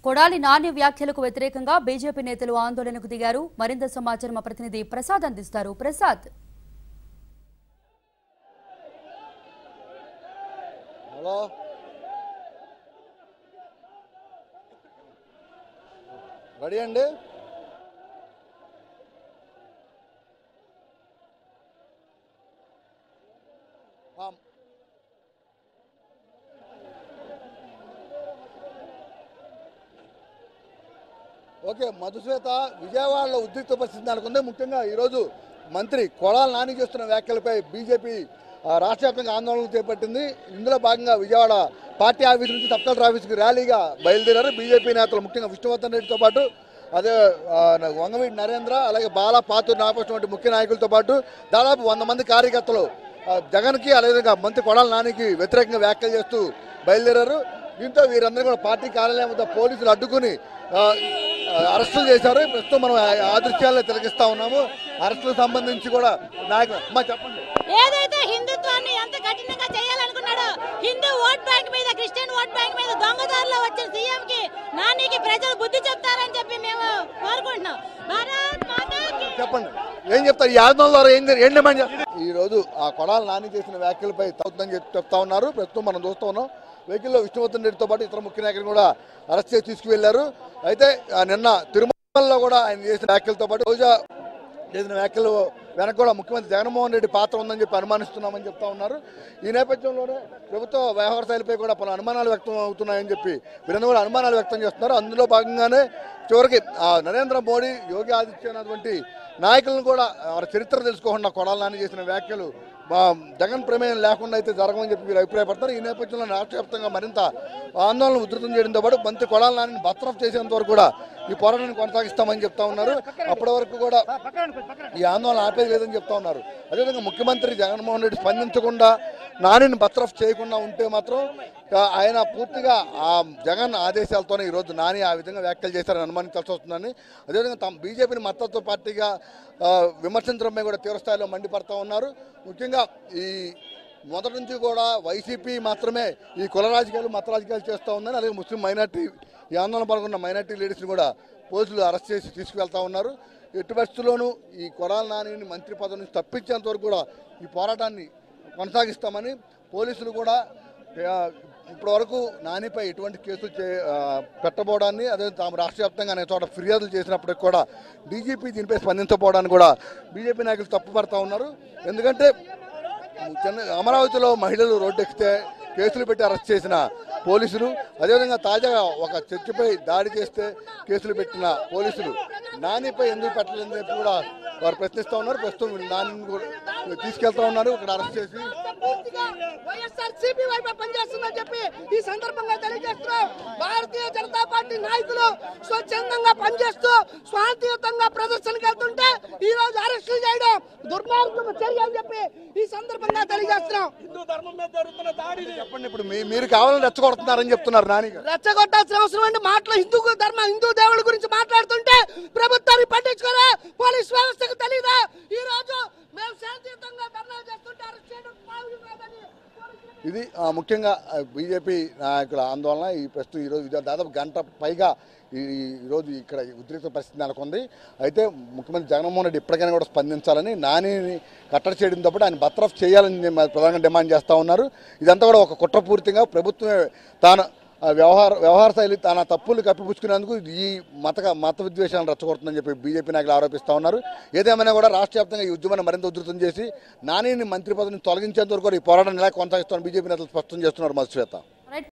కొడాలి నాని వ్యాఖ్యలకు వ్యతిరేకంగా బీజేపీ నేతలు ఆందోళనకు దిగారు మరింత సమాచారం మా ప్రతినిధి ప్రసాద్ అందిస్తారు ప్రసాద్ హలో రెడీ అండి ఆ, ఓకే మధుశ్వేత విజయవాడలో ఉద్రిక్త పరిస్థితి నెలకొంది ముఖ్యంగా ఈరోజు మంత్రి కొడాల నాని చేస్తున్న వ్యాఖ్యలపై బీజేపీ ఆ, రాష్ట్ర వ్యాప్తంగా ఆందోళన చేపట్టింది ఇందులో భాగంగా విజయవాడ పార్టీ ఆఫీస్ నుంచి తప్పకల ఆఫీస్కి ర్యాలీగా బయలుదేరారు బీజేపీ నేతలు ముఖ్యంగా విష్ణువర్ధన్ రెడ్డితో పాటు అదే ఆ, వంగవీటి నరేంద్ర అలాగే బాలా పాతూరు నాగపక్షం వంటి ముఖ్య నాయకులతో పాటు దాదాపు వంద మంది కార్యకర్తలు ఆ, జగన్కి అదేవిధంగా మంత్రి కొడాల నానికి వ్యతిరేకంగా వ్యాఖ్యలు చేస్తూ బయలుదేరారు దీంతో వీరందరూ కూడా పార్టీ కార్యాలయం వద్ద పోలీసులు అడ్డుకుని ఆ, ఆ, అరెస్టులు చేశారు ప్రస్తుతం మనం ఆ- ఆ దృశ్యాలను తిలకిస్తా ఉన్నాము అరెస్టులకు సంబంధించి కూడా నాయకులు అమ్మా చెప్పండి ఏదైతే హిందుత్వాన్ని ఎంత కఠినంగా చేయాలనుకున్నాడో హిందూ ఓట్ బ్యాంక్ మీద క్రిస్టియన్ ఓట్ బ్యాంక్ మీద దొంగదారిలో వచ్చిన సీఎం కి నానికి ప్రజలు బుద్ధి చెప్తారని చెప్పి మేము కోరుకుంటున్నాం భారత్ మాతాకి చెప్పండి ఏం చెప్తారు ఈ ఆందోళన ద్వారా ఏం జరి- ఏం డిమాండ్ చేస్తారు ఈ రోజు ఆ కొడాల నాని చేసిన వ్యాఖ్యలపై తగ్గుతుందని చెప్పి చెప్తా ఉన్నారు ప్రస్తుతం మనం చూస్తూ ఉన్నాం వెహికల్లో విష్ణువర్ధన్ రెడ్డితో పాటు ఇతర ముఖ్య నాయకులు కూడా అరెస్ట్ చేసి తీసుకువెళ్లారు అయితే ఆ నిన్న తిరుమలలో కూడా ఆయన చేసిన వ్యాఖ్యలతో పాటు రోజా చేసిన వ్యాఖ్యలు వెనక కూడా ముఖ్యమంత్రి జగన్మోహన్ రెడ్డి పాత్ర ఉందని చెప్పి అనుమానిస్తున్నామని చెప్తా ఉన్నారు ఈ నేపథ్యంలోనే ప్రభుత్వ వ్యవహార శైలిపై కూడా పలు అనుమానాలు వ్యక్తం అవుతున్నాయని చెప్పి వీరందరూ కూడా అనుమానాలు వ్యక్తం చేస్తున్నారు అందులో భాగంగానే చివరికి ఆ నరేంద్ర మోడీ యోగి ఆదిత్యనాథ్ వంటి నాయకులను కూడా వారి చరిత్ర తెలుసుకోకుండా కొడాల నాని చేసిన వ్యాఖ్యలు మా జగన్ ప్రమేయం లేకుండా అయితే జరగమని చెప్పి వీరు అభిప్రాయపడతారు ఈ నేపథ్యంలో రాష్ట్ర వ్యాప్తంగా మరింత ఆందోళన ఉధృతం చేయడంతో పాటు మంత్రి కొడాల నాని బత్రఫ్ చేసేంత వరకు కూడా ఈ పోరాటాన్ని కొనసాగిస్తామని చెప్తా ఉన్నారు అప్పటి వరకు కూడా ఈ ఆందోళన ఆపేది లేదని చెప్తా ఉన్నారు అదేవిధంగా ముఖ్యమంత్రి జగన్మోహన్ రెడ్డి స్పందించకుండా నానిని బత్రఫ్ చేయకుండా ఉంటే మాత్రం ఆ, ఆయన పూర్తిగా ఆ జగన్ ఆదేశాలతోనే ఈరోజు నాని ఆ విధంగా వ్యాఖ్యలు చేశారని అనుమానించాల్సి వస్తుందని అదేవిధంగా తమ బీజేపీని మద్దతు పార్టీగా ఆ, విమర్శించడమే కూడా తీవ్రస్థాయిలో మండిపడతా ఉన్నారు ముఖ్యంగా ఈ మొదటి నుంచి కూడా వైసీపీ మాత్రమే ఈ కుల రాజకీయాలు మత రాజకీయాలు చేస్తూ ఉందని అలాగే ముస్లిం మైనార్టీ ఈ ఆందోళన పాల్గొన్న మైనార్టీ లీడర్స్ని కూడా పోలీసులు అరెస్ట్ చేసి తీసుకువెళ్తా ఉన్నారు ఎట్టి పరిస్థితుల్లోనూ ఈ కొడాల నానిని మంత్రి పదవి నుంచి తప్పించేంత వరకు కూడా ఈ పోరాటాన్ని కొనసాగిస్తామని పోలీసులు కూడా ఆ, ఇప్పటి వరకు నానిపై ఎటువంటి కేసులు చే ఆ, పెట్టబోవడాన్ని అదే తాము రాష్ట్ర వ్యాప్తంగా అనేక చోట ఫిర్యాదులు చేసినప్పటికి కూడా డీజీపీ దీనిపై స్పందించబోవడానికి కూడా బీజేపీ నాయకులు తప్పుపడతా ఉన్నారు ఎందుకంటే చెన్నై అమరావతిలో మహిళలు రోడ్డెక్కితే కేసులు పెట్టి అరెస్ట్ చేసిన పోలీసులు అదేవిధంగా తాజాగా ఒక చర్చిపై దాడి చేస్తే కేసులు పెట్టిన పోలీసులు నానిపై ఎందుకు పెట్టలేదని చెప్పి కూడా వారు ప్రశ్నిస్తూ ఉన్నారు ప్రస్తుతం నానిని కూడా తీసుకెళ్తా ఉన్నారు ఇక్కడ అరెస్ట్ చేసి వైఎస్ఆర్ సిపి వైపు పనిచేస్తుందని చెప్పి ఈ సందర్భంగా తెలియజేస్తున్నాం భారతీయ జనతా పార్టీ నాయకులు స్వచ్ఛందంగా పనిచేస్తూ శాంతియుతంగా ప్రదర్శనకి వెళ్తుంటే ఈ రోజు అరెస్టులు చేయడం దుర్మార్గం చర్య అని చెప్పి ఈ సందర్భంగా తెలియజేస్తున్నాం చెప్పండి ఇప్పుడు మీ- మీరు కావాలని రెచ్చగొడుతున్నారని చెప్తున్నారు నాని గారు రెచ్చగొట్టాల్సిన అవసరం అండి మాటలు హిందూ ధర్మ హిందూ దేవుళ్ళ గురించి మాట్లాడుతుంటే ప్రభుత్వాన్ని పట్టించుకోరా పోలీస్ వ్యవస్థకు తెలీదా ఈ రోజు మేము శాంతియుతంగా ధర్నా చేస్తుంటే అరెస్ట్ చేయడం బాగుండదని పోలీసులు ఇది ఆ, ముఖ్యంగా బీజేపీ నాయకుల ఆందోళన ఈ ప్రస్తుతం ఈరోజు ఇది దాదాపు గంట పైగా ఈ ఈరోజు ఇక్కడ ఈ ఉద్రిక్త పరిస్థితి నెలకొంది అయితే ముఖ్యమంత్రి జగన్మోహన్ రెడ్డి ఇప్పటికైనా కూడా స్పందించాలని నానిని కట్టడి చేయడంతో పాటు ఆయన బత్రఫ్ చేయాలని డి- ప్రధానంగా డిమాండ్ చేస్తూ ఉన్నారు ఇదంతా కూడా ఒక కుట్రపూర్తిగా ప్రభుత్వమే తాను ఆ వ్యవహార వ్యవహార శైలి తన తప్పులు కప్పిపుచ్చుకునేందుకు ఈ మత మత విద్వేషాలను రెచ్చగొడుతుందని చెప్పి బీజేపీ నాయకులు ఆరోపిస్తూ ఉన్నారు ఏదేమైనా కూడా రాష్ట్ర వ్యాప్తంగా ఈ ఉద్యమాన్ని మరింత ఉధృతం చేసి నానిని మంత్రి పదవిని తొలగించేంత వరకు కూడా ఈ పోరాటాన్ని ఎలా కొనసాగిస్తామని బీజేపీ నేతలు స్పష్టం చేస్తున్నారు మధుశ్వేత